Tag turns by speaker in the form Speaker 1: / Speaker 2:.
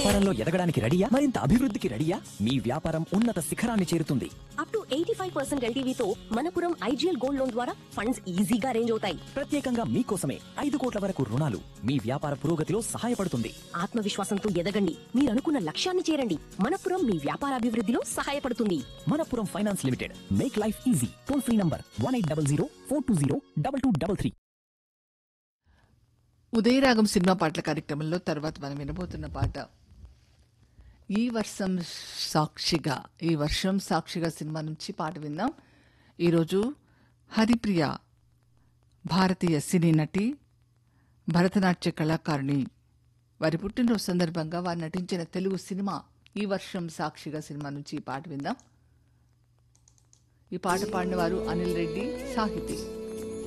Speaker 1: వ్యాపారంలో ఎదగడానికి రెడీయా మరింత అభివృద్ధికి రెడీయా మీ వ్యాపారం ఉన్నత శిఖరాన్ని చేరుతుంది
Speaker 2: up to eighty five percent ఎల్టీవీతో మనపురం ఐజీఎల్ గోల్డ్ లోన్ ద్వారా ఫండ్స్ ఈజీగా రేంజ్ అవుతాయి
Speaker 1: ప్రత్యేకంగా మీకోసమే ఐదు కోట్ల వరకు రుణాలు మీ వ్యాపార పురోగతిలో సహాయపడుతుంది
Speaker 2: ఆత్మవిశ్వాసంతో ఎదగండి మీరు అనుకున్న లక్ష్యాన్ని చేరండి మనపురం మీ వ్యాపార అభివృద్ధిలో సహాయపడుతుంది
Speaker 1: Manappuram finance limited make life easy toll free number one eight double zero four two zero double two double three
Speaker 3: Udayaragam cinema పాటల కార్యక్రమంలో తర్వాత మనం వినబోతున్న పాట ఈ వర్షం సాక్షిగా ఈ వర్షం సాక్షిగా సినిమా నుంచి పాట విందాం ఈరోజు హరిప్రియ భారతీయ సినీ నటి భరతనాట్య కళాకారిణి వారి పుట్టినరోజు సందర్భంగా వారు నటించిన తెలుగు సినిమా ఈ వర్షం సాక్షిగా సినిమా నుంచి ఈ పాట విందాం ఈ పాట పాడిన వారు అనిల్ రెడ్డి సాహితీ